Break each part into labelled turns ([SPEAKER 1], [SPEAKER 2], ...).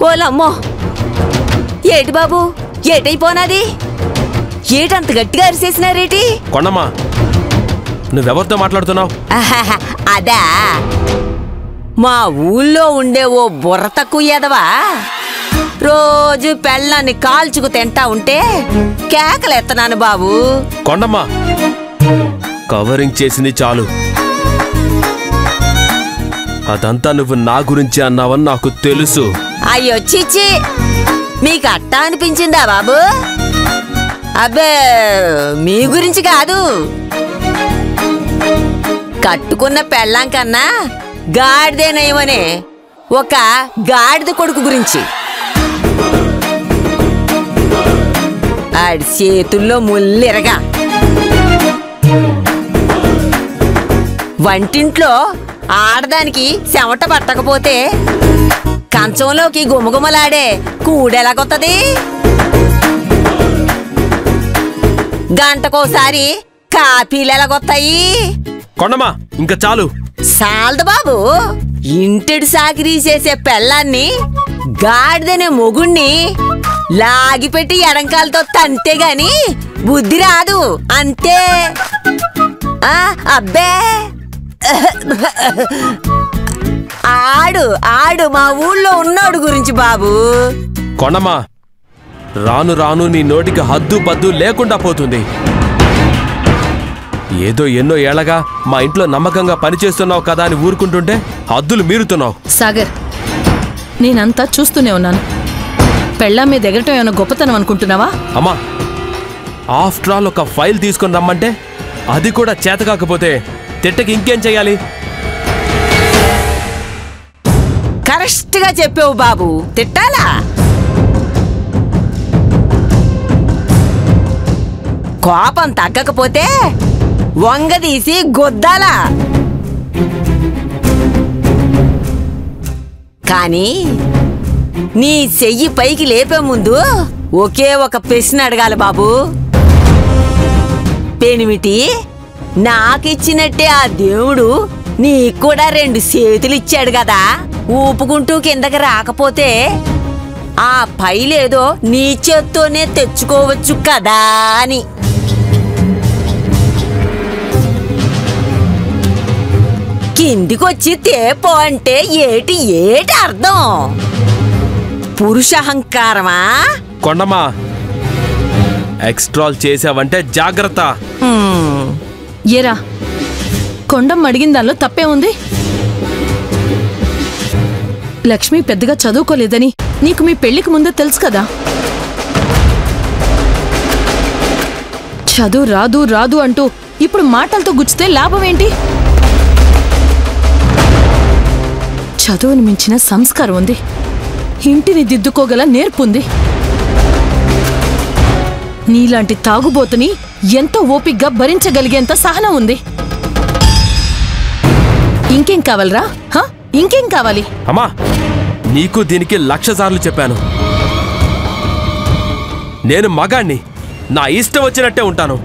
[SPEAKER 1] ఓలమ్మో ఏటి బాబు ఏటైపోనాది ఏటంత గట్టిగా అరిసేసినారేటి
[SPEAKER 2] కొండమ్మా నువ్వెవరితో మాట్లాడుతున్నావు
[SPEAKER 1] ఆహాహా, అదా మా ఊళ్ళో ఉండే ఓ బుర్ర తక్కువ ఎదవా రోజు పెళ్ళాన్ని కాల్చుకు తింటా ఉంటే కేకలెత్తనాను బాబు
[SPEAKER 2] కొండమ్మా కవరింగ్ చేసింది చాలు అదంతా నువ్వు నా గురించి అన్నావని నాకు తెలుసు
[SPEAKER 1] అయ్యో చిచ్చి మీకు అట్టా అనిపించిందా బాబు అబ్బే మీ గురించి కాదు కట్టుకున్న పెళ్ళాం కన్నా గాడిదేనయమనే ఒక గాడిద కొడుకు గురించి ఆడి చేతుల్లో ముల్లిరగా వంటింట్లో ఆడదానికి చెమట పట్టకపోతే కంచంలోకి గుమగుమలాడే కూడెలాగొత్తది గంటకోసారి కాపీలు ఎలాగొత్తాయి
[SPEAKER 2] కొండమ్మా ఇంకా చాలు
[SPEAKER 1] సాల్దు బాబు ఇంటిడి సాకిరీ చేసే పెళ్ళాన్ని గాడిదనే మొగుణ్ణి లాగిపెట్టి ఎడంకాలతో తంతే గాని బుద్ధి రాదు అంతే ఆ, అబ్బే ఆడు ఆడు మా ఊళ్ళో ఉన్నాడు గురించి బాబు
[SPEAKER 2] కొండమ్మా రాను రాను నీ నోటికి హద్దు పద్దు లేకుండా పోతుంది ఏదో ఎన్నో ఏళ్లగా మా ఇంట్లో నమ్మకంగా పనిచేస్తున్నావు కదా అని ఊరుకుంటుంటే హద్దులు మీరుతున్నావు
[SPEAKER 3] సాగర్ నేనంతా చూస్తూనే ఉన్నాను పెళ్ళాం మీద ఎగరటం ఏమైనా గొప్పతనం అనుకుంటున్నావా
[SPEAKER 2] అమ్మా ఆఫ్టర్ ఆల్ ఒక ఫైల్ తీసుకొని రమ్మంటే అది కూడా చేత కాకపోతే తిట్టకి ఇంకేం చేయాలి
[SPEAKER 1] కరెక్ట్ గా చెప్పావు బాబు తిట్టాలా కోపం తగ్గకపోతే వంగదీసి గొద్దాలా కానీ నీ చెయ్యి పైకి లేపే ముందు ఒకే ఒక ప్రశ్న అడగాలి బాబు పెనిమిటి నాకిచ్చినట్టే ఆ దేవుడు నీకు కూడా రెండు చేతులు ఇచ్చాడు కదా ఊపుకుంటూ కిందకి రాకపోతే ఆ పైలేదో నీ చేత్తోనే తెచ్చుకోవచ్చు కదా అని కిందికొచ్చి తేపో అంటే ఏటి ఏటి అర్థం పురుషహంకారమా
[SPEAKER 2] కొండమ్మా ఎక్స్ట్రాల్ చేసావంటే జాగ్రత్త
[SPEAKER 1] హ్మ్.
[SPEAKER 3] ఏరా కొండమ్మ అడిగిన దానిలో తప్పే ఉంది లక్ష్మి పెద్దగా చదువుకోలేదని నీకు మీ పెళ్లికి ముందే తెలుసు కదా చదువు రాదు రాదు అంటూ ఇప్పుడు మాటలతో గుచ్చితే లాభం ఏంటి చదువుని మించిన సంస్కారం ఉంది ఇంటిని దిద్దుకోగల నేర్పుంది నీలాంటి తాగుబోతుని ఎంతో ఓపిగ్గా భరించగలిగేంత సహనం ఉంది ఇంకేం కావాలరా హ? ఇంకేం కావాలి
[SPEAKER 2] అమ్మా నీకు దీనికి లక్ష సార్లు చెప్పాను నేను మగాణ్ణి నా ఇష్టం వచ్చినట్టే ఉంటాను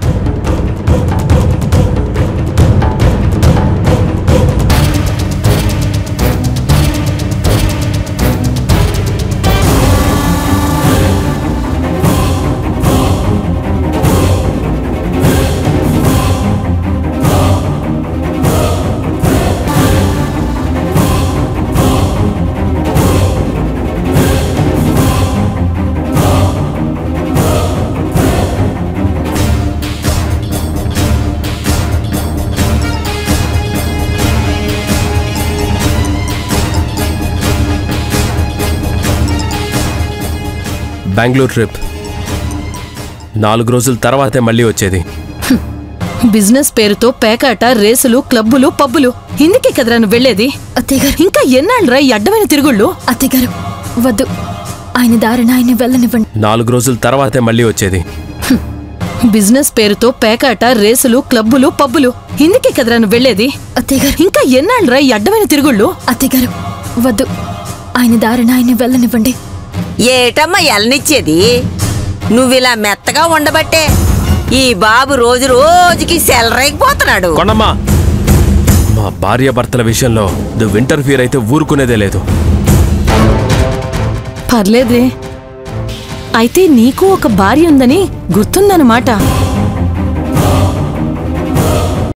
[SPEAKER 2] బెంగళూరు ట్రిప్ నాలుగు రోజుల తర్వాతే మళ్ళీ వచ్చేది
[SPEAKER 3] బిజినెస్ పేరుతో పేకాట రేసులు క్లబ్బులు పబ్బులు ఇందుకే కదరా నువ్వు వెళ్ళేది
[SPEAKER 4] అత్తయ్యగారు
[SPEAKER 3] ఇంకా ఎన్నాళ్ళరా ఈ అడ్డమైన తిరుగుళ్ళు
[SPEAKER 4] అత్తయ్యగారు వద్దు ఆయన దారిన ఆయన్ని వెళ్ళనివ్వండి
[SPEAKER 2] నాలుగు రోజుల తర్వాతే మళ్ళీ వచ్చేది
[SPEAKER 3] బిజినెస్ పేరుతో పేకాట రేసులు క్లబ్బులు పబ్బులు ఇందుకే కదరా నువ్వు వెళ్ళేది
[SPEAKER 4] అత్తయ్యగారు
[SPEAKER 3] ఇంకా ఎన్నాళ్ళరా ఈ అడ్డమైన తిరుగుళ్ళు
[SPEAKER 4] అత్తయ్యగారు వద్దు ఆయన దారిన ఆయన్ని వెళ్ళనివ్వండి
[SPEAKER 1] ఏటమ్మా ఎలనిచ్చేది నువ్విలా మెత్తగా ఉండబట్టే ఈ బాబు రోజు రోజుకి సెలరైపోతున్నాడు
[SPEAKER 2] కొండమ్మా మా భార్య భర్తల విషయంలో నువ్వు ఇంటర్ఫియర్ అయితే ఊరుకునేదే లేదు
[SPEAKER 3] పర్లేదే అయితే నీకు ఒక భార్య ఉందని గుర్తుందన్నమాట